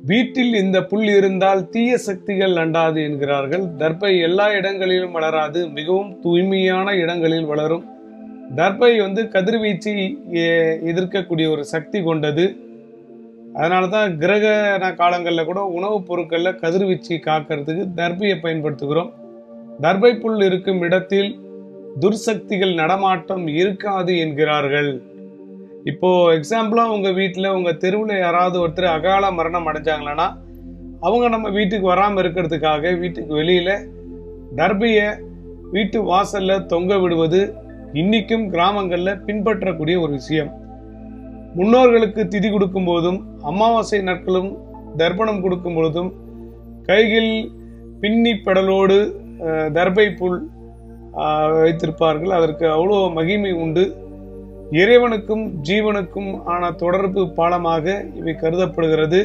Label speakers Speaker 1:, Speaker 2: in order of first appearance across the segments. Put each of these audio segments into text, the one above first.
Speaker 1: வீட்டில் இந்த புல் இருந்தால் தீய சக்திகள் அண்டாது என்கிறார்கள் தர்பை எல்லா இடங்களிலும் வளராது மிகவும் தூய்மையான இடங்களில் வளரும் தர்பை வந்து கதிர்வீச்சு எ- எதிர்க்கக்கூடிய ஒரு சக்தி கொண்டது அதனால தான் கிரகண காலங்களில் கூட உணவுப் பொருட்களில் கதிர்வீச்சு காக்கிறதுக்கு தர்பையை பயன்படுத்துகிறோம் தர்பை புல் இருக்கும் இடத்தில் துர்சக்திகள் நடமாட்டம் இருக்காது என்கிறார்கள் இப்போ எக்ஸாம்பிளா உங்க வீட்டில் உங்க தெருவில் யாராவது ஒருத்தர் அகால மரணம் அடைஞ்சாங்களன்னா அவங்க நம்ம வீட்டுக்கு வராமல் இருக்கிறதுக்காக வீட்டுக்கு வெளியில தர்பைய வீட்டு வாசல்ல தொங்க விடுவது இன்னிக்கும் கிராமங்கள்ல பின்பற்றக்கூடிய ஒரு விஷயம் முன்னோர்களுக்கு திதி கொடுக்கும் போதும் அமாவாசை நாட்களும் தர்ப்பணம் கொடுக்கும் பொழுதும் கையில் பின்னி பெடலோடு அஹ், தர்பை புல் அஹ், வைத்திருப்பார்கள் அதற்கு அவ்வளோ மகிமை உண்டு இறைவனுக்கும் ஜீவனுக்கும் ஆன தொடர்பு பாலமாக இவை கருதப்படுகிறது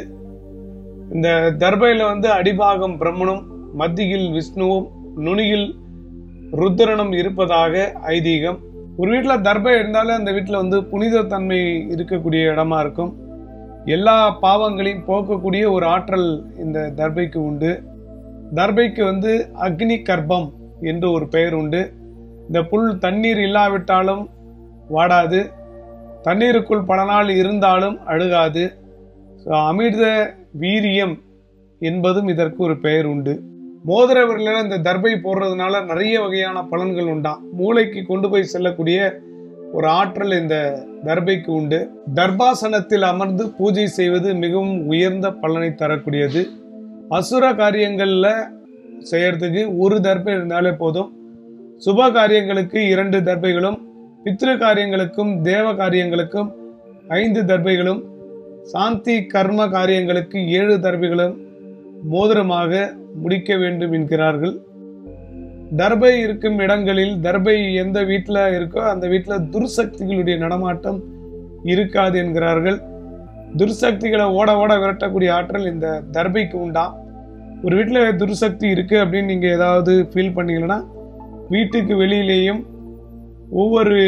Speaker 1: இந்த தர்பையில வந்து அடிபாகம் பிரம்மனும் மத்தியில் விஷ்ணுவும் நுனியில் ருத்ரனும் இருப்பதாக ஐதீகம் ஒரு வீட்டில் தர்பை இருந்தாலே அந்த வீட்டில் வந்து புனித தன்மை இருக்கக்கூடிய இடமா இருக்கும் எல்லா பாவங்களையும் போக்கக்கூடிய ஒரு ஆற்றல் இந்த தர்பைக்கு உண்டு தர்பைக்கு வந்து அக்னி கர்ப்பம் என்று ஒரு பெயர் உண்டு இந்த புல் தண்ணீர் இல்லாவிட்டாலும் வாடாது தண்ணீருக்குள் பல நாள் இருந்தாலும் அழுகாது So, அமிர்த வீரியம் என்பதும் இதற்கு ஒரு பெயர் உண்டு மோதிர விரலில் இந்த தர்பை போடுறதுனால நிறைய வகையான பலன்கள் உண்டாம் மூளைக்கு கொண்டு போய் செல்லக்கூடிய ஒரு ஆற்றல் இந்த தர்பைக்கு உண்டு தர்பாசனத்தில் அமர்ந்து பூஜை செய்வது மிகவும் உயர்ந்த பலனை தரக்கூடியது அசுர காரியங்களில் செய்யறதுக்கு ஒரு தர்பை இருந்தாலே போதும் சுப காரியங்களுக்கு இரண்டு தர்பைகளும் பித்ரு காரியங்களுக்கும் தேவ காரியங்களுக்கும் ஐந்து தர்பைகளும் சாந்தி கர்ம காரியங்களுக்கு ஏழு தர்பைகளும் மோதிரமாக முடிக்க வேண்டும் என்கிறார்கள் தர்பை இருக்கும் இடங்களில் தர்பை எந்த வீட்டில் இருக்கோ அந்த வீட்டில் துர்சக்திகளுடைய நடமாட்டம் இருக்காது என்கிறார்கள் துர்சக்திகளை ஓட ஓட விரட்டக்கூடிய ஆற்றல் இந்த தர்பைக்கு உண்டாம் ஒரு வீட்டில் துர்சக்தி இருக்கு அப்படின்னு நீங்கள் ஏதாவது ஃபீல் பண்ணீங்கன்னா வீட்டுக்கு வெளியிலேயும் ஒவ்வொரு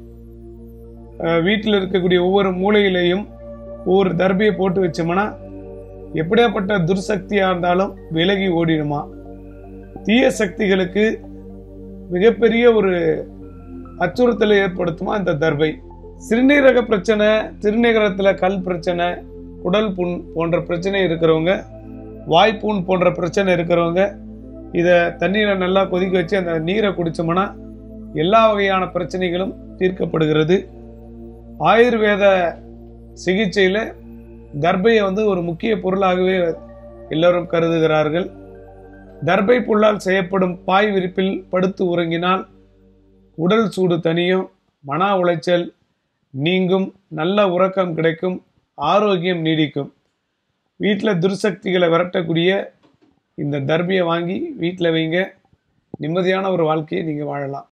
Speaker 1: வீட்டில் இருக்கக்கூடிய ஒவ்வொரு மூலையிலையும் ஒவ்வொரு தர்பையை போட்டு வச்சோம்னா எப்படியாப்பட்ட துர்சக்தியாக இருந்தாலும் விலகி ஓடிடுமா தீய சக்திகளுக்கு மிகப்பெரிய ஒரு அச்சுறுத்தலை ஏற்படுத்துமா இந்த தர்பை சிறுநீரக பிரச்சனை சிறுநீரகத்தில் கல் பிரச்சனை குடல் புண் போன்ற பிரச்சனை இருக்கிறவங்க வாய்ப்புண் போன்ற பிரச்சனை இருக்கிறவங்க இதை தண்ணீரை நல்லா கொதிக்க வச்சு அந்த நீரை குடிச்சோம்னா எல்லா வகையான பிரச்சனைகளும் தீர்க்கப்படுகிறது ஆயுர்வேத சிகிச்சையில் தர்பையை வந்து ஒரு முக்கிய பொருளாகவே எல்லோரும் கருதுகிறார்கள் தர்பை புல்லால் செய்யப்படும் பாய் விரிப்பில் படுத்து உறங்கினால் உடல் சூடு தனியும் மன உளைச்சல் நீங்கும் நல்ல உறக்கம் கிடைக்கும் ஆரோக்கியம் நீடிக்கும் வீட்டில் துர்சக்திகளை விரட்டக்கூடிய இந்த தர்பியை வாங்கி வீட்டில் வைங்க நிம்மதியான ஒரு வாழ்க்கையை நீங்கள் வாழலாம்